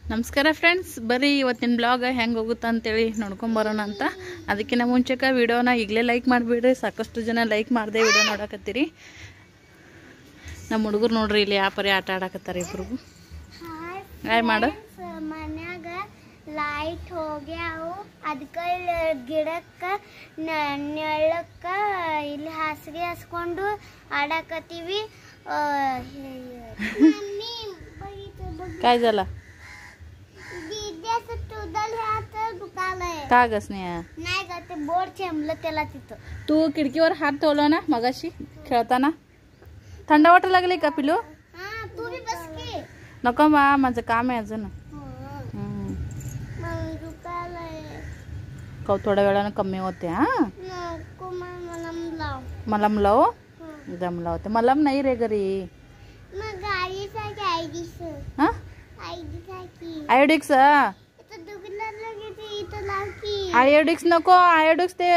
ನಮಸ್ಕಾರ ಫ್ರೆಂಡ್ಸ್ ಬರ್ರಿ ಇವತ್ತಿನ ಬ್ಲಾಗ್ ಹೆಂಗೆ ಹೋಗುತ್ತಾ ಅಂತೇಳಿ ನೋಡ್ಕೊಂಬರೋಣ ಅಂತ ಅದಕ್ಕಿಂತ ಮುಂಚೆಕ ವಿಡಿಯೋನ ಈಗಲೇ ಲೈಕ್ ಮಾಡಿಬಿಡ್ರಿ ಸಾಕಷ್ಟು ಜನ ಲೈಕ್ ಮಾಡದೆ ವಿಡಿಯೋ ನೋಡಕತ್ತೀರಿ ನಮ್ಮ ಹುಡುಗರು ನೋಡ್ರಿ ಇಲ್ಲಿ ಯಾವ ಪರಿ ಆಟ ಆಡಕತ್ತಾರ ಇಬ್ರು ಹಾಯ್ ಮಾಡು ಮನ್ಯಾಗ ಲೈಟ್ ಹೋಗ್ಯಾವು ಅದಕ್ಕೆ ಗಿಡಕ್ಕ ನೆಳ್ಳಕ್ಕ ಇಲ್ಲಿ ಹಾಸಿಗೆ ಹಸ್ಕೊಂಡು ಆಡಕತ್ತೀವಿ ಆ, ಮಮ್ಮಿ, ಬೈತು ಬಗ್ಗಿ. काय झाला दीदी असं तुझं हात दुखालंय का ग स्नेहा नाही का ते बोर्ड चेंबलं त्याला तिथं तू खिडकीवर हात ठेवला ना मगाशी खेळताना थंड वाटायला लागली का पिलू हा तू बी बस की नको मा माझं काम आहे अजून हो, हम्म. मग दुखालंय कव थोड्या वेळानं कमी होते हा नको मग मला लाव मलम लाव हं. दम लावते मलम नाही रे घरी मग गाडीसाठी आयडीस हा आयडीसाठी आयोडिक्स इथं दुकानात लगेच इथं लाव की आयोडिक्स नको आयोडिक्स ते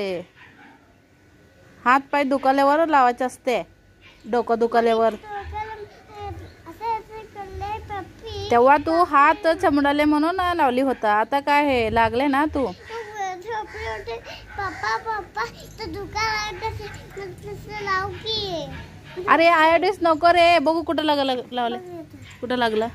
हात पाय दुखाल्यावर लावायचे असते डोकं दुखाल्यावर असं असं करलंय पप्पी तेव्हा तू हात चमडाले म्हणून लावली होता आता काय हे लागले ना तू झोपले होते पप्पा पप्पा इथं दुकान तसं लाव की अरे आयोडिक्स नको रे बघू कुठं लागलं लावलं कुठं लागलं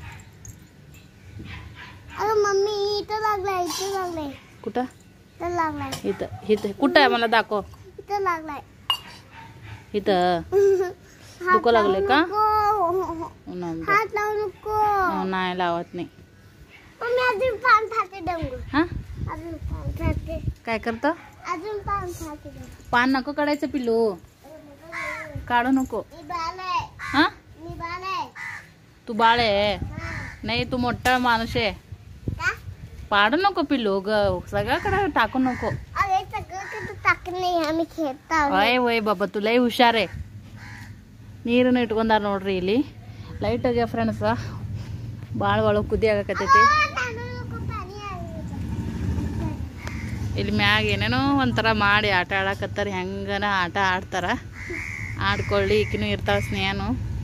अरे मम्मी इथं लागलाय इथं लागलाय कुठं इथं लागलाय इथं इथं कुठं आहे मला दाखव इथं लागलाय इथं हात दुखा लागलंय का? नको. नाही हात लावू नको नाही लावत नाही मम्मी अजून पान खाते डंगू हा अजून पान खाते काय करतं अजून पान खाते डंगू पान नको काढायचं पिल्लू काढू नको मी बाल आहे हा मी बाल आहे तू बाळ आहे हा. नाही तू मोठा माणूस आहे का पाडू नको पिल्लू ग सगळ्याकडे टाकू नको अरे सगळं कसं टाकलं नाही आम्ही खेळत आहोत ಅಯ್ಯ ವಯ್ ಬಾಬಾ ತು ಲೈ ಹುಷಾರೇ ನೀರನ್ನು ಇಟ್ಕೊಂಡಾರ ನೋಡ್ರಿ ಇಲ್ಲಿ ಲೈಟ್ ಆಗ್ಯಾವ ಫ್ರೆಂಡ್ಸ ಭಾಳ ಒಳಗೆ ಕುದಿ ಆಗಕತ್ತೈತಿ ಆ, ತಾಂदूळ नको पाणी आहे ಇಲ್ಲಿ ಮ್ಯಾಗ ಏನೇನೋ ಒಂಥರ ಮಾಡಿ ಆಟ ಆಡಕತ್ತಾರ ಹೆಂಗನ ಆಟ ಆಡ್ತಾರ ಆಡ್ಕೊಳ್ಳಿ ಈಕಿನೂ ಇರ್ತಾಳ ಸ್ನೇಹನು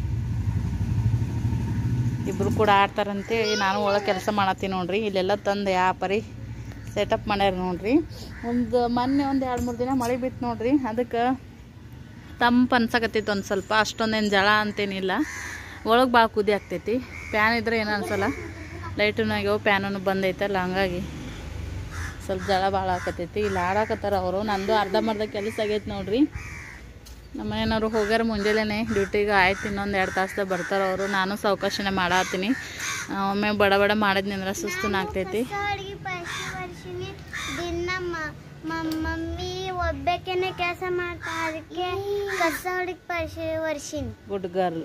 ಇಬ್ರು ಕೂಡ ಆಡ್ತಾರಂತೇಳಿ ನಾನು ಒಳಗೆ ಕೆಲಸ ಮಾಡತ್ತೀನಿ ನೋಡ್ರಿ ಇಲ್ಲೆಲ್ಲ ತಂದು ಯಾವ ಪರಿ ಸೆಟಪ್ ಮಾಡ್ಯಾರ ನೋಡ್ರಿ ಒಂದು ಮೊನ್ನೆ ಒಂದು ಎರಡು ಮೂರು ದಿನ ಮಳೆ ಬಿತ್ತು ನೋಡ್ರಿ ಅದಕ್ಕೆ ತಂಪು ಅನ್ಸಕತ್ತೈತಿ ಒಂದು ಸ್ವಲ್ಪ ಅಷ್ಟೊಂದೇನು ಜಳ ಅಂತೇನಿಲ್ಲ ಒಳಗೆ ಭಾಳ ಕುದಿ ಆಗ್ತೈತಿ ಪ್ಯಾನ್ ಇದ್ರೆ ಏನು ಅನ್ಸಲ್ಲ ಲೈಟುನಾಗ್ಯವ ಪ್ಯಾನೂ ಬಂದೈತಲ್ಲ ಹಂಗಾಗಿ ಸ್ವಲ್ಪ ಜಳ ಭಾಳ ಆಕತೈತಿ ಇಲ್ಲಿ ಆಡಾಕತ್ತಾರ ಅವರು ನಂದು ಅರ್ಧಂಬರ್ಧ ಕೆಲಸ ಆಗೈತೆ ನೋಡ್ರಿ ನಮ್ಮ ಮನೆಯವ್ರು ಹೋಗ್ಯಾರ ಮುಂಜಾನೆ ಡ್ಯೂಟಿಗೆ ಆಯ್ತು ಇನ್ನೊಂದು ಎರಡು ತಾಸ್ದಾಗ ಬರ್ತಾರೆ ಅವರು ನಾನು ಸಾವಕಾಶನೇ ಮಾಡತ್ತೀನಿ ಒಮ್ಮೆ ಬಡ ಬಡ ಮಾಡಿದ್ನಿಂದ್ರೆ ಸುಸ್ತುನ ಆಗ್ತೈತಿ ಕಸ ಅಡಿಗೆ ಪೈಸೆ ವರ್ಷಿನಿ ದಿನ ಮ- ಮ- ಮಮ್ಮಿ ಒಬ್ಬಾಕೆನೆ ಕೆಲಸ ಮಾಡ್ತಾ ಅದಕ್ಕೆ ಕಸ ಅಡಿಗೆ ಪೈಸೆ ವರ್ಷಿನಿ ಗುಡ್ ಗರ್ಲ್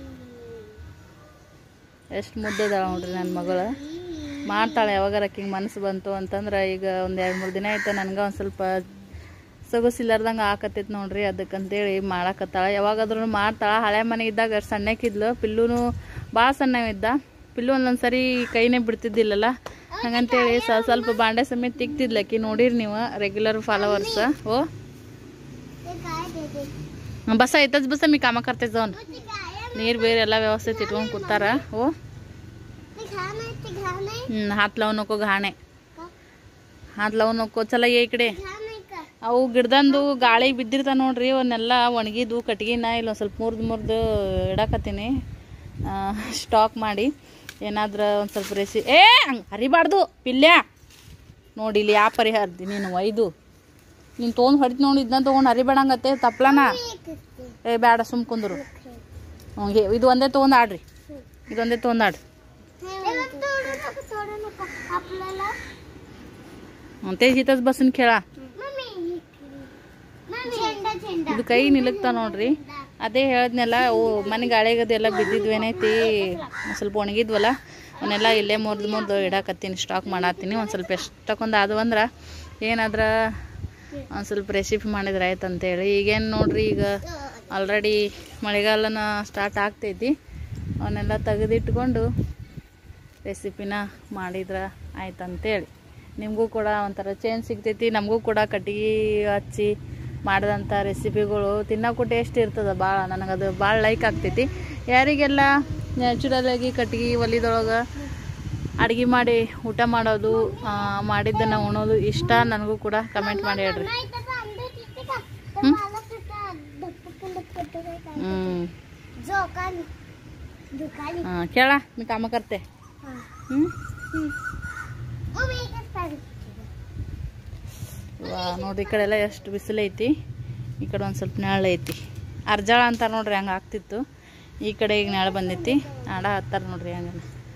ಎಷ್ಟು ಮುದ್ದದಾಳ ನೋಡ್ರಿ ನನ್ನ ಮಗಳು ಮಾಡ್ತಾಳೆ ಯಾವಾಗಾರ ಆಕಿಗೆ ಮನಸ್ಸು ಬಂತು ಅಂತಂದ್ರೆ ಈಗ ಒಂದು ಎರಡು ಮೂರು ದಿನ ಆಯ್ತು ನನಗೆ ಒಂದು ಸ್ವಲ್ಪ ಸೊಗಸಿಲ್ಲಾರ್ದಂಗೆ ಆಕತ್ತೈತೆ ನೋಡ್ರಿ ಅದಕ್ಕಂತೇಳಿ ಮಾಡಾಕತ್ತಾಳ ಯಾವಾಗಾದ್ರೂ ಮಾಡ್ತಾಳ ಹಳೆ ಮನೆ ಇದ್ದಾಗ ಅಷ್ಟ್ ಸಣ್ಣಕ್ಕಿದ್ಲು ಪಿಲ್ಲೂನು ಭಾಳ ಸಣ್ಣವಿದ್ದ ಪಿಲ್ಲು ಒಂದೊಂದು ಸರಿ ಕೈನೇ ಬಿಡ್ತಿದ್ದಿಲ್ಲಲ್ಲ ಹಂಗಂತೇಳಿ ಸ್ವಲ್ಪ ಸ್ವಲ್ಪ ಬಾಂಡೆ ಸಮೇತ ತಿಕ್ತಿದ್ಲಕ್ಕಿ ನೋಡಿರಿ ನೀವು ರೆಗ್ಯುಲರ್ ಫಾಲೋವರ್ಸ್ ಓ ते काय देते हं, बसा इथंच बसा मी कामं करते जाऊन ते काय ನೀರು ಬೇರೆ ಎಲ್ಲ ವ್ಯವಸ್ಥೆ ಇಟ್ಕೊಂಡು ಕೂತಾರ ಓ ते घा नाही ते घा नाही ಹ್ಞೂ ಹಾತ್ लावू नको घाणे का ಹಾತ್ लावू नको ಚಲ ಏ ಈ ಕಡೆ घा नाही का ಅವು ಗಿಡದಂದು ಗಾಳಿ ಬಿದ್ದಿರ್ತಾವ ನೋಡ್ರಿ ಅವನ್ನೆಲ್ಲ ಒಣಗಿದ್ದು ಕಟ್ಗಿನ ಇಲ್ಲೊಂದು ಸ್ವಲ್ಪ ಮುರಿದು ಮುರಿದು ಇಡಾಕತ್ತೀನಿ ಸ್ಟಾಕ್ ಮಾಡಿ ಏನಾದ್ರ ಒಂದು ಸ್ವಲ್ಪ ರೆಸಿ ಏ ಹಂಗೆ ಹರಿಬಾರ್ದು ಪಿಲ್ಯ ನೋಡಿ ಇಲ್ಲಿ ಯಾವ ಪರಿ ಹರಿದಿ ನೀನು ಒಯ್ದು ನೀನು ತೊಗೊಂಡು ಹೊಡಿತು ನೋಡಿ ಇದನ್ನ ತೊಗೊಂಡು ಹರಿಬೇಡಂಗತ್ತೆ ತಪ್ಲನ ಏ ಬೇಡ ಸುಮ್ ಕುಂದ್ರು ಹಂಗೆ ಇದು ಒಂದೇ ತೊಗೊಂಡು ಆಡ್ರಿ ಇದೊಂದೇ ತೊಗೊಂಡು ಆಡ್ರಿ तोडू नको तोडू नको आपल्याला ಹ್ಞೂ ते इथंच बसून खेळा मम्मी मम्मी झेंडा झेंडा ಇದು ಕೈ ನಿಲುಕ್ತಾ ನೋಡ್ರಿ ಅದೇ ಹೇಳದ್ನೆಲ್ಲ ಅವು ಮನೆ ಗಾಳಿಗದೆಲ್ಲ ಬಿದ್ದಿದ್ವು ಏನೈತಿ ಒಂದ್ ಸ್ವಲ್ಪ ಒಣಗಿದ್ವಲ್ಲ ಅವನ್ನೆಲ್ಲ ಇಲ್ಲೇ ಮುರಿದು ಮುರಿದು ಇಡಾಕತ್ತೀನಿ ಸ್ಟಾಕ್ ಮಾಡತ್ತೀನಿ ಒಂದು ಸ್ವಲ್ಪ ಎಷ್ಟಕ್ಕೊಂದು ಆದವು ಅಂದ್ರೆ ಏನಾದ್ರ ಒಂದು ಸ್ವಲ್ಪ ರೆಸಿಪಿ ಮಾಡಿದ್ರೆ ಆಯ್ತು ಅಂತೇಳಿ ಈಗೇನು ನೋಡ್ರಿ ಈಗ ಆಲ್ರೆಡಿ ಮಳೆಗಾಲನ ಸ್ಟಾರ್ಟ್ ಆಗ್ತೈತಿ ಅವನ್ನೆಲ್ಲ ತೆಗೆದಿಟ್ಕೊಂಡು ರೆಸಿಪಿನ ಮಾಡಿದ್ರೆ ಆಯ್ತು ಅಂತೇಳಿ ನಿಮಗೂ ಕೂಡ ಒಂಥರ ಚೇಂಜ್ ಸಿಗ್ತೈತಿ ನಮಗೂ ಕೂಡ ಕಟ್ಟಿಗೆ ಹಚ್ಚಿ ಮಾಡಿದಂಥ ರೆಸಿಪಿಗಳು ತಿನ್ನೋಕ್ಕೂ ಟೇಸ್ಟ್ ಇರ್ತದೆ ಭಾಳ ನನಗದು ಭಾಳ ಲೈಕ್ ಆಗ್ತೈತಿ ಯಾರಿಗೆಲ್ಲ ನ್ಯಾಚುರಲ್ ಆಗಿ ಕಟ್ಟಿಗೆ ಒಲಿದೊಳಗೆ ಅಡುಗೆ ಮಾಡಿ ಊಟ ಮಾಡೋದು ಆ, ಮಾಡಿದ್ದನ್ನು ಉಣೋದು ಇಷ್ಟ ನನಗೂ ಕೂಡ ಕಮೆಂಟ್ ಮಾಡಿ ಹೇಳ್ರಿ ಹ್ಮ್? ಹ್ಞೂ जोकाली दुकाली ಹಾಂ ಕೇಳ मी कामं करते हाँ ಹ್ಞೂ मम्मी एकच पाहिजे ವಾ ನೋಡ್ರಿ ಈ ಕಡೆ ಎಲ್ಲ ಎಷ್ಟು ಬಿಸಿಲು ಐತಿ ಈ ಕಡೆ ಒಂದು ಸ್ವಲ್ಪ ನೆರಳು ಐತಿ ಅರ್ಜಾಳ ಅಂತಾರೆ ನೋಡ್ರಿ ಹಂಗೆ ಆಗ್ತಿತ್ತು ಈ ಕಡೆ ಈಗ ನೆರಳು ಬಂದೈತಿ ಆಡ ಹತ್ತಾರ ನೋಡ್ರಿ ಹಂಗ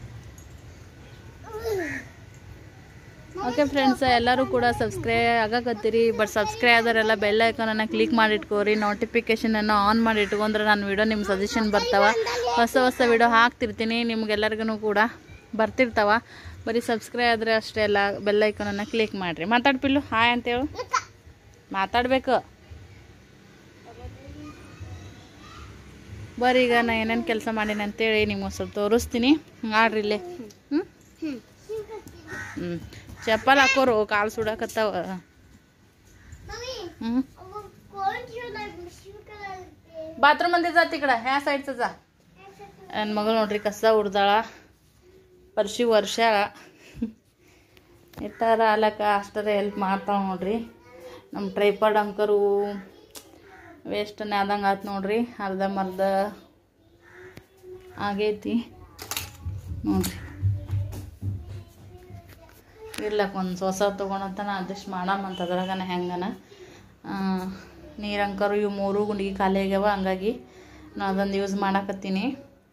ಓಕೆ ಫ್ರೆಂಡ್ಸ್ ಎಲ್ಲರೂ ಕೂಡ ಸಬ್ಸ್ಕ್ರೈಬ್ ಆಗಕತ್ತೀರಿ ಬಟ್ ಸಬ್ಸ್ಕ್ರೈಬ್ ಆದರೆಲ್ಲ ಬೆಲ್ ಐಕಾನನ್ನು ಕ್ಲಿಕ್ ಮಾಡಿ ಇಟ್ಕೋರಿ ನೋಟಿಫಿಕೇಷನನ್ನು ಆನ್ ಮಾಡಿ ಇಟ್ಕೊಂಡ್ರೆ ನಾನು ವಿಡಿಯೋ ನಿಮ್ಮ ಸಜೆಷನ್ ಬರ್ತಾವ ಹೊಸ ಹೊಸ ವಿಡಿಯೋ ಹಾಕ್ತಿರ್ತೀನಿ ನಿಮ್ಗೆಲ್ಲರಿಗೂ ಕೂಡ ಬರ್ತಿರ್ತಾವ ಬರೀ ಸಬ್ಸ್ಕ್ರೈಬ್ ಆದರೆ ಅಷ್ಟೇ ಅಲ್ಲ ಬೆಲ್ ಐಕಾನನ್ನು ಕ್ಲಿಕ್ ಮಾಡಿರಿ ಮಾತಾಡ್ ಪಿಲ್ಲು ಹಾಯ್ ಅಂತೇಳು ಮಾತಾಡಬೇಕು ಬರ್ರಿ ಈಗ ನಾ ಏನೇನು ಕೆಲಸ ಮಾಡೀನಿ ಅಂತೇಳಿ ನಿಮ್ಗೆ ಒಂದ್ ಸ್ವಲ್ಪ ತೋರಿಸ್ತೀನಿ ಮಾಡ್ರಿ ಇಲ್ಲೇ ಹ್ಞೂ ಹ್ಞೂ ಚಪ್ಪಲ್ ಹಾಕೋರು ಕಾಲು ಸುಡಕತ್ತಾವ मम्मी ಹ್ಞೂ वो कौन खेळला मशीन कलर ಬಾತ್ರೂಮ್ ಮಂದಿ ಜಾತಿ ಕಡೆ ಹ್ಯಾ ಸೈಡ್ ಜಾ ನನ್ನ ಮಗಳು ನೋಡ್ರಿ ಕಸ ಹುಡ್ದಾಳ ವರ್ಷಿ ವರ್ಷ ಇಟ್ಟಾರ ಅಲಕ್ಕ ಅಷ್ಟರ ಹೆಲ್ಪ್ ಮಾಡ್ತಾಳೆ ನೋಡ್ರಿ ನಮ್ಮ ಟ್ರೈಪಾಡ್ ಅಂಕರು ವೇಸ್ಟನ್ನ ಆದಂಗೆ ಆತು ನೋಡ್ರಿ ಅರ್ಧಂಬರ್ಧ ಆಗೈತಿ ನೋಡ್ರಿ ಇರ್ಲಕ್ಕ ಒಂದು ಹೊಸ ತೊಗೊಳಂತನ ಅಡ್ಜಸ್ಟ್ ಮಾಡಾಮಂತ ಅದ್ರಾಗನ ಹೆಂಗನ ನೀರಂಕರು ಇವು ಮೂರು ಗುಂಡಿಗೆ ಖಾಲಿ ಆಗ್ಯಾವ ಹಂಗಾಗಿ ನಾ ಅದೊಂದು ಯೂಸ್ ಮಾಡಾಕತ್ತೀನಿ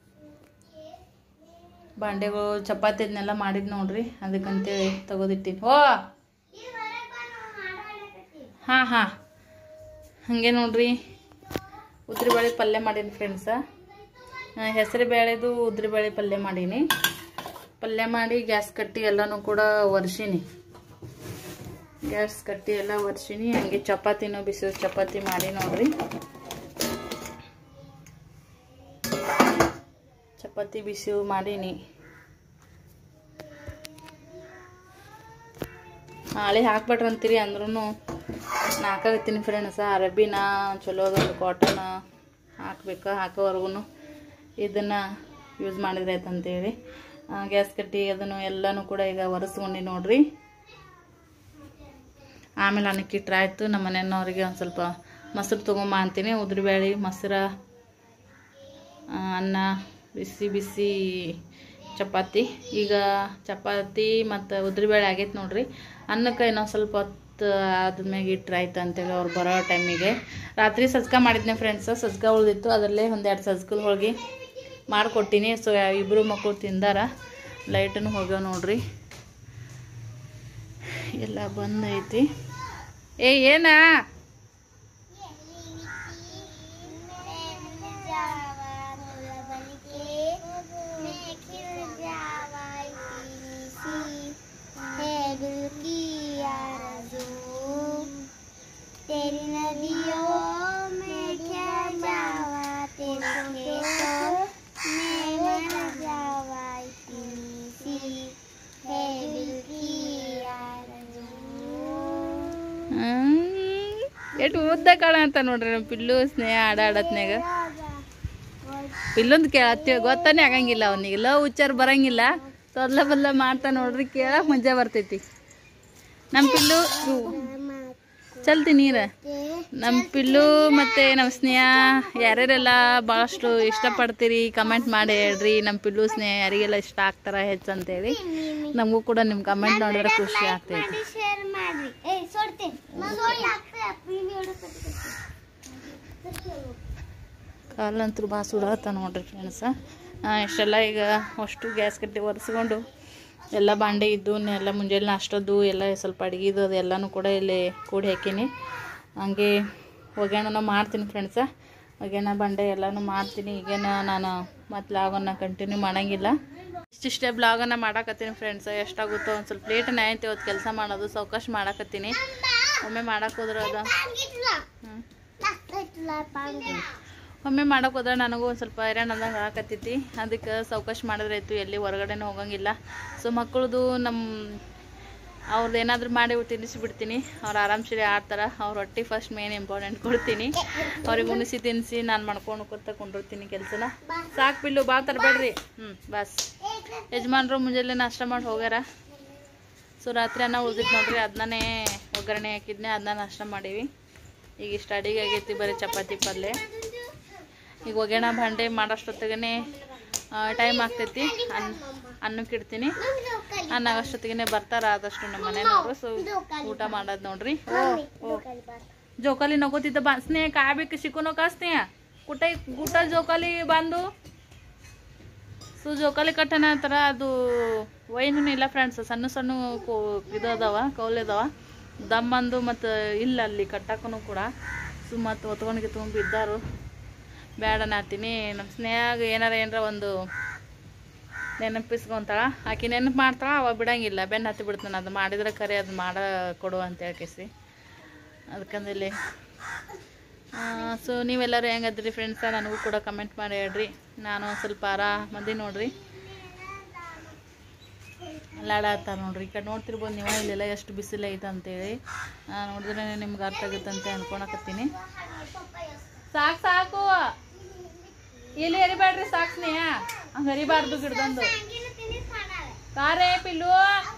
ಬಾಂಡೆಗಳು ಚಪಾತಿ ಅದನ್ನೆಲ್ಲ ಮಾಡಿದ್ ನೋಡ್ರಿ ಅದಕ್ಕಂತೇಳಿ ತೆಗೆದಿಟ್ಟಿನಿ ಓ ಹಾಂ ಹಾಂ ಹಾಗೆ ನೋಡ್ರಿ ಉದ್ರಿಬೇಳೆ ಪಲ್ಯ ಮಾಡೀನಿ ಫ್ರೆಂಡ್ಸ ಹೆಸರು ಬೇಳೆದು ಉದ್ರಿಬೇಳೆ ಪಲ್ಯ ಮಾಡೀನಿ ಪಲ್ಯ ಮಾಡಿ ಗ್ಯಾಸ್ ಕಟ್ಟಿ ಎಲ್ಲನೂ ಕೂಡ ಒರೆಸೀನಿ ಗ್ಯಾಸ್ ಕಟ್ಟಿ ಎಲ್ಲ ಒರೆಸೀನಿ ಹಂಗೆ ಚಪಾತಿನೂ ಬಿಸಿ ಚಪಾತಿ ಮಾಡಿ ನೋಡ್ರಿ ಚಪಾತಿ ಬಿಸಿ ಮಾಡೀನಿ ಹಾಳೆ ಹಾಕ್ಬಿಟ್ರಿ ಅಂತೀರಿ ಅಂದ್ರೂ ಹಾಕಾಗತ್ತೀನಿ ಫ್ರೆಂಡ್ಸ ಅರಬಿನ ಚಲೋ ಅದೊಂದು ಕಾಟನ್ ಹಾಕ್ಬೇಕು ಹಾಕೋವರೆಗೂ ಇದನ್ನು ಯೂಸ್ ಮಾಡಿದ್ರೆ ಆಯ್ತು ಅಂತೇಳಿ ಗ್ಯಾಸ್ ಕಟ್ಟಿ ಅದನ್ನು ಎಲ್ಲನೂ ಕೂಡ ಈಗ ಒರೆಸ್ಕೊಂಡು ನೋಡ್ರಿ ಆಮೇಲೆ ಅನ್ನಕ್ಕೆ ಇಟ್ರೆ ಆಯಿತು ನಮ್ಮ ಮನೆಯವ್ರಿಗೆ ಒಂದು ಸ್ವಲ್ಪ ಮೊಸರು ತೊಗೊಂಬ ಅಂತೀನಿ ಉದ್ರಿಬೇಳೆ ಮೊಸರು ಆ, ಅನ್ನ ಬಿಸಿ ಬಿಸಿ ಚಪಾತಿ ಈಗ ಚಪಾತಿ ಮತ್ತು ಉದ್ರಿಬೇಳೆ ಆಗೈತೆ ನೋಡ್ರಿ ಅನ್ನಕ್ಕೆ ಇನ್ನೊಂದು ಸ್ವಲ್ಪ ಹೊತ್ತು ಆದ್ಮೇಲೆ ಇಟ್ರೆ ಆಯ್ತು ಅಂತೇಳಿ ಅವ್ರು ಬರೋ ಟೈಮಿಗೆ ರಾತ್ರಿ ಸಜ್ಕ ಮಾಡಿದ್ನೆ ಫ್ರೆಂಡ್ಸ್ ಸಜ್ಕ ಉಳ್ದಿತ್ತು ಅದರಲ್ಲೇ ಒಂದೆರಡು ಸಜ್ಕದ ಹೋಳಿಗೆ ಮಾಡಿಕೊಟ್ಟಿನಿ ಸೊ ಇಬ್ಬರು ಮಕ್ಕಳು ತಿಂದಾರ ಲೈಟನ್ನು ಹೋಗ್ಯಾವ ನೋಡ್ರಿ ಎಲ್ಲ ಬಂದೈತಿ ಏ ಏನಾ तेरी नदियों में क्या जावा तेरे खेतों में मर जावा इतनी सी है दिल की आरज़ू ಎಷ್ಟು ಉದ್ದ ಕಾಳ ಅಂತ ನೋಡ್ರಿ ನಮ್ಮ ಪಿಲ್ಲು ಸ್ನೇಹ ಆಡ ಆಡತ್ನ್ಯಾಗ ಪಿಲ್ಲೊಂದು ಕೇಳತ್ತೀವಿ ಗೊತ್ತಾನೆ ಆಗಂಗಿಲ್ಲ ಅವನಿಗೆ ಲವ್ ಉಚ್ಚಾರ ಬರಂಗಿಲ್ಲ ತೊದ್ಲ ಬದ್ಲ ಮಾಡ್ತಾ ನೋಡ್ರಿ ಕೇಳಕ್ ಮಜಾ ಬರ್ತೈತಿ ನಮ್ಮ ಪಿಲ್ಲು ಚಲ್ತಿ ನೀರ ನಮ್ಮ ಪಿಲ್ಲು ಮತ್ತು ನಮ್ಮ ಸ್ನೇಹ ಯಾರ್ಯಾರೆಲ್ಲ ಭಾಳಷ್ಟು ಇಷ್ಟಪಡ್ತೀರಿ ಕಮೆಂಟ್ ಮಾಡಿ ಹೇಳ್ರಿ ನಮ್ಮ ಪಿಲ್ಲು ಸ್ನೇಹ ಯಾರಿಗೆಲ್ಲ ಇಷ್ಟ ಆಗ್ತಾರ ಹೆಚ್ಚು ಅಂತೇಳಿ ನಮಗೂ ಕೂಡ ನಿಮ್ಮ ಕಮೆಂಟ್ ನೋಡಿದ್ರೆ ಖುಷಿ ಆಗ್ತೈತಿ ಶೇರ್ ಮಾಡ್ರಿ ಏ ಸೊಡ್ತೆ ನೋಡಿ ಹಾಕ್ತೆ ವಿಡಿಯೋ ಕಾಲಂತೂ ಭಾಳ ಸುಡತ್ತ ನೋಡ್ರಿ ಫ್ರೆಂಡ್ಸ ಇಷ್ಟೆಲ್ಲ ಈಗ ಅಷ್ಟು ಗ್ಯಾಸ್ ಕಟ್ಟಿ ಒರೆಸ್ಕೊಂಡು ಎಲ್ಲ ಬಾಂಡೆ ಇದ್ದು ಎಲ್ಲ ಮುಂಜಾನೆ ನಾಷ್ಟದ್ದು ಎಲ್ಲ ಸ್ವಲ್ಪ ಅಡುಗೆದು ಅದೆಲ್ಲನೂ ಕೂಡ ಇಲ್ಲಿ ಕೂಡಿ ಹಾಕೀನಿ ಹಂಗೆ ಒಗ್ಯಾಣನ ಮಾಡ್ತೀನಿ ಫ್ರೆಂಡ್ಸ ಒಗ್ಯಾಣ ಬಂಡೆ ಎಲ್ಲನೂ ಮಾಡ್ತೀನಿ ಈಗೇನ ನಾನು ಮತ್ತು ಲಾಗನ್ನ ಕಂಟಿನ್ಯೂ ಮಾಡೋಂಗಿಲ್ಲ ಇಷ್ಟಿಷ್ಟೇ ಬ್ಲಾಗನ್ನು ಮಾಡಾಕತ್ತೀನಿ ಫ್ರೆಂಡ್ಸ್ ಎಷ್ಟಾಗುತ್ತೋ ಒಂದು ಸ್ವಲ್ಪ ಲೇಟನೇ ಆಯ್ತು ಇವತ್ತು ಕೆಲಸ ಮಾಡೋದು ಸಾವಕಾಶ ಮಾಡಾಕತ್ತೀನಿ ಒಮ್ಮೆ ಮಾಡಕ್ಕೆ ಹೋದ್ರೆ ಅದು ಹ್ಞೂ ಒಮ್ಮೆ ಮಾಡಕ್ಕೆ ಹೋದ್ರೆ ನನಗೂ ಒಂದು ಸ್ವಲ್ಪ ಹೈರಾಣ ಅಂದಂಗೆ ಆಗಕತ್ತೈತಿ ಅದಕ್ಕೆ ಸಾವಕಾಶ ಮಾಡಿದ್ರೆ ಆಯ್ತು ಎಲ್ಲಿ ಹೊರಗಡೆನೂ ಹೋಗಂಗಿಲ್ಲ ಸೊ ಮಕ್ಕಳದು ನಮ್ಮ ಅವ್ರದ್ದು ಏನಾದರೂ ಮಾಡಿ ತಿನ್ನಿಸಿ ಬಿಡ್ತೀನಿ ಅವ್ರು ಆರಾಮ್ಸರಿ ಆಡ್ತಾರೆ ಅವ್ರ ಹೊಟ್ಟೆ ಫಸ್ಟ್ ಮೇನ್ ಇಂಪಾರ್ಟೆಂಟ್ ಕೊಡ್ತೀನಿ ಅವ್ರಿಗೆ ಉಣಿಸಿ ತಿನ್ನಿಸಿ ನಾನು ಮಾಡ್ಕೊಂಡು ಕೂತ ಕೊಂಡಿರ್ತೀನಿ ಕೆಲಸನ ಸಾಕು ಬಿಲ್ಲು ಬಾ ತರಬೇಡ್ರಿ ಹ್ಞೂ ಬಸ್ ಏ ಯಜಮಾನ್ರು ಮುಂಜಾನೆ ನಾಷ್ಟ ಮಾಡಿ ಹೋಗ್ಯಾರ ಸೊ ರಾತ್ರಿ ಅನ್ನ ಉಳ್ದಿತ್ತು ನೋಡ್ರಿ ಅದನ್ನೇ ಒಗ್ಗರಣೆ ಹಾಕಿದ್ನೆ ಅದನ್ನ ನಾಷ್ಟ ಮಾಡೀವಿ ಈಗ ಇಷ್ಟು ಅಡಿಗೆ ಆಗೈತಿ ಬರೀ ಚಪಾತಿ ಪಲ್ಯ ಈಗ ಒಗ್ಗರಣ ಭಾಂಡೆ ಮಾಡೋಷ್ಟೊತ್ತಿಗೆ ಟೈಮ್ ಆಗ್ತೈತಿ ಅನ್ನ ಅನ್ನಕ್ಕೆ ಇಡ್ತೀನಿ ಅನ್ನ ಅಷ್ಟೊತ್ತಿಗೆ ಬರ್ತಾರ ಆದಷ್ಟು ನಮ್ಮ ಮನೆಯವರು ಸೊ ಊಟ ಮಾಡೋದು ನೋಡ್ರಿ ಓ ಓ ಜೋಕಾಲಿ नको तिथं बांध स्नेह काय बी शिकू नका स्नेह कुठे कुठं ಜೋಕಾಲಿ ಬಾಂದು ಸೊ ಜೋಕಾಲಿ ಕಟ್ಟನ ಥರ ಅದು ವೈನು ಇಲ್ಲ ಫ್ರೆಂಡ್ಸ್ ಸಣ್ಣ ಸಣ್ಣ ಕೋ ಇದು ಅದಾವ ಕೌಲ್ ಇದಾವ ದಮ್ಮಂದು ಮತ್ತು ಇಲ್ಲ ಅಲ್ಲಿ ಕಟ್ಟಕ್ಕೂ ಕೂಡ ಸೊ ಮತ್ತು ಒತ್ಕೊಂಡು ಕಿತ್ಕೊಂಡು ಬಿದ್ದಾರು ಬೇಡ ನಾತೀನಿ ನಮ್ಮ ಸ್ನೇಹಾಗ ಏನಾರ ಏನಾರ ಒಂದು ನೆನಪಿಸ್ಕೊಂತಾಳ ಆಕಿ ನೆನಪು ಮಾಡ್ತಾಳ ಅವಾಗ ಬಿಡಂಗಿಲ್ಲ ಬೆನ್ನು ಹತ್ತಿ ಬಿಡ್ತಾನೆ ಅದು ಮಾಡಿದ್ರೆ ಕರೆ ಅದು ಮಾಡ ಕೊಡು ಅಂತ ಹೇಳ್ಕೇಸಿ ಅದಕ್ಕಂದಲ್ಲಿ ಸೊ ನೀವೆಲ್ಲರೂ ಹೆಂಗದ್ರಿ ಫ್ರೆಂಡ್ಸ ನನಗೂ ಕೂಡ ಕಮೆಂಟ್ ಮಾಡಿ ಹೇಳ್ರಿ ನಾನು ಒಂದು ಸ್ವಲ್ಪ ಆರಾಮದಿ ನೋಡ್ರಿ ಲಾಡಾಡ್ತಾರೆ ನೋಡ್ರಿ ಈ ಕಡೆ ನೋಡ್ತಿರ್ಬೋದು ನೀವು ಇಲ್ಲೆಲ್ಲ ಎಷ್ಟು ಬಿಸಿಲು ಐತೆ ಅಂತೇಳಿ ಆ, ನೋಡಿದ್ರೆ ನಿಮ್ಗೆ ಅರ್ಥ ಆಗುತ್ತಂತೆ ಅನ್ಕೊಳಕತ್ತೀನಿ ಸಾಕು ಸಾಕು ಇಲ್ಲಿ ಹರಿಬೇಡ್ರಿ ಸಾಕು ಸ್ನೇಹ ಹಂಗೆ ಹರಿಬಾರ್ದು ಗಿಡದಂದು ಕಾರೇ ಪಿಲ್ಲು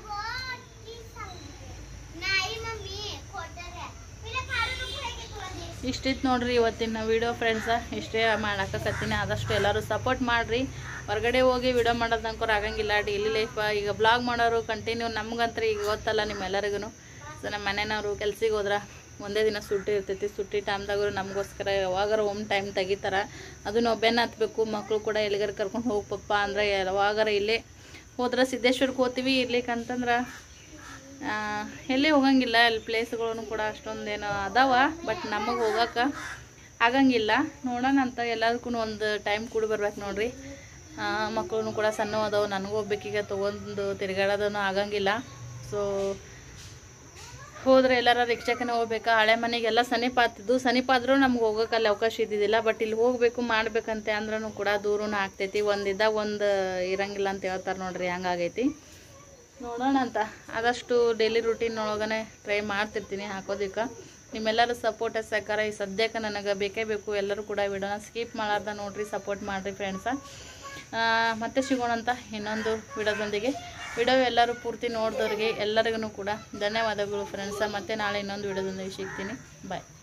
नाही मम्मी खोटं आहे मला फाडू नको हे की तुला दे. ಇಷ್ಟಿತ್ತು ನೋಡ್ರಿ ಇವತ್ತಿನ ವಿಡಿಯೋ ಫ್ರೆಂಡ್ಸ ಇಷ್ಟೇ ಮಾಡಕತ್ತೀನಿ ಆದಷ್ಟು ಎಲ್ಲರೂ ಸಪೋರ್ಟ್ ಮಾಡಿರಿ ಹೊರಗಡೆ ಹೋಗಿ ವಿಡಿಯೋ ಮಾಡೋದು ನಂಗೆ ಆಗಂಗಿಲ್ಲ ಡೈಲಿ ಲೈಫ್ ಈಗ ಬ್ಲಾಗ್ ಮಾಡೋರು ಕಂಟಿನ್ಯೂ ನಮ್ಗಂತ್ರ ಈಗ ಗೊತ್ತಲ್ಲ ನಿಮ್ಮೆಲ್ಲರಿಗೂ ಸೊ ನಮ್ಮ ಮನೆಯವರು ಕೆಲ್ಸಿಗೆ ಹೋದ್ರ ಒಂದೇ ದಿನ ಸುಟ್ಟಿ ಇರ್ತೈತಿ ಸುಟ್ಟಿ ಟೈಮ್ದಾಗ ನಮಗೋಸ್ಕರ ಯಾವಾಗಾರ ಒಮ್ಮೆ ಟೈಮ್ ತೆಗಿತಾರ ಅದನ್ನ ಒಬ್ಬೆನ ಹತ್ಬೇಕು ಮಕ್ಕಳು ಕೂಡ ಎಲ್ಲಿಗಾರ ಕರ್ಕೊಂಡು ಹೋಗ್ಪಪ್ಪ ಅಂದ್ರೆ ಯಾವಾಗಾರ ಇಲ್ಲೇ ಹೋದ್ರೆ ಸಿದ್ದೇಶ್ವರಕ್ಕೆ ಹೋಗ್ತೀವಿ ಇರ್ಲಿಕ್ಕಂತಂದ್ರೆ ಆ, ಎಲ್ಲಿ ಹೋಗಂಗಿಲ್ಲ ಅಲ್ಲಿ ಪ್ಲೇಸ್ಗಳನ್ನು ಕೂಡ ಅಷ್ಟೊಂದೇನು ಅದಾವ ಬಟ್ ನಮಗೆ ಹೋಗಕ್ಕೆ ಆಗಂಗಿಲ್ಲ ನೋಡೋಣ ಅಂತ ಎಲ್ಲದಕ್ಕೂ ಒಂದು ಟೈಮ್ ಕೂಡ ಬರ್ಬೇಕು ನೋಡ್ರಿ ಮಕ್ಕಳು ಕೂಡ ಸಣ್ಣ ಅದಾವು ನನಗೂ ಒಬ್ಬಾಕಿಗೆ ತೊಗೊಂಡು ತಿರುಗಾಡೋದನ್ನು ಆಗಂಗಿಲ್ಲ ಸೊ ಹೋದ್ರೆ ಎಲ್ಲಾರ ರಿಕ್ಷಾಕನೇ ಹೋಗ್ಬೇಕಾ ಹಳೆ ಮನೆಗೆಲ್ಲ ಸಮೀಪ ಆಗ್ತಿದ್ದು ಸಮೀಪ ಆದ್ರೂ ನಮ್ಗೆ ಹೋಗೋಕೆ ಅಲ್ಲಿ ಅವಕಾಶ ಇದ್ದಿದ್ದಿಲ್ಲ ಬಟ್ ಇಲ್ಲಿ ಹೋಗಬೇಕು ಮಾಡ್ಬೇಕಂತೆ ಅಂದ್ರೂ ಕೂಡ ದೂರನೂ ಆಗ್ತೈತಿ ಒಂದಿದ್ದಾಗ ಒಂದು ಇರಂಗಿಲ್ಲ ಅಂತ ಹೇಳ್ತಾರೆ ನೋಡ್ರಿ ಹಂಗಾಗೈತಿ ನೋಡೋಣ ಅಂತ ಆದಷ್ಟು ಡೈಲಿ ರುಟೀನ್ ಒಳಗನೆ ಟ್ರೈ ಮಾಡ್ತಿರ್ತೀನಿ ಹಾಕೋದಕ್ಕೆ ನಿಮ್ಮೆಲ್ಲರ ಸಪೋರ್ಟ್ ಸಹಕಾರ ಈ ಸದ್ಯಕ್ಕೆ ನನಗೆ ಬೇಕೇ ಬೇಕು ಎಲ್ಲರೂ ಕೂಡ ವಿಡಿಯೋನ ಸ್ಕಿಪ್ ಮಾಡಾರ್ದ ನೋಡ್ರಿ ಸಪೋರ್ಟ್ ಮಾಡಿರಿ ಫ್ರೆಂಡ್ಸ ಮತ್ತೆ ಸಿಗೋಣಂತ ಇನ್ನೊಂದು ವಿಡಿಯೋದೊಂದಿಗೆ ವಿಡಿಯೋ ಎಲ್ಲರೂ ಪೂರ್ತಿ ನೋಡಿದವ್ರಿಗೆ ಎಲ್ಲರಿಗೂ ಕೂಡ ಧನ್ಯವಾದಗಳು ಫ್ರೆಂಡ್ಸ ಮತ್ತೆ ನಾಳೆ ಇನ್ನೊಂದು ವಿಡಿಯೋದೊಂದಿಗೆ ಸಿಗ್ತೀನಿ ಬಾಯ್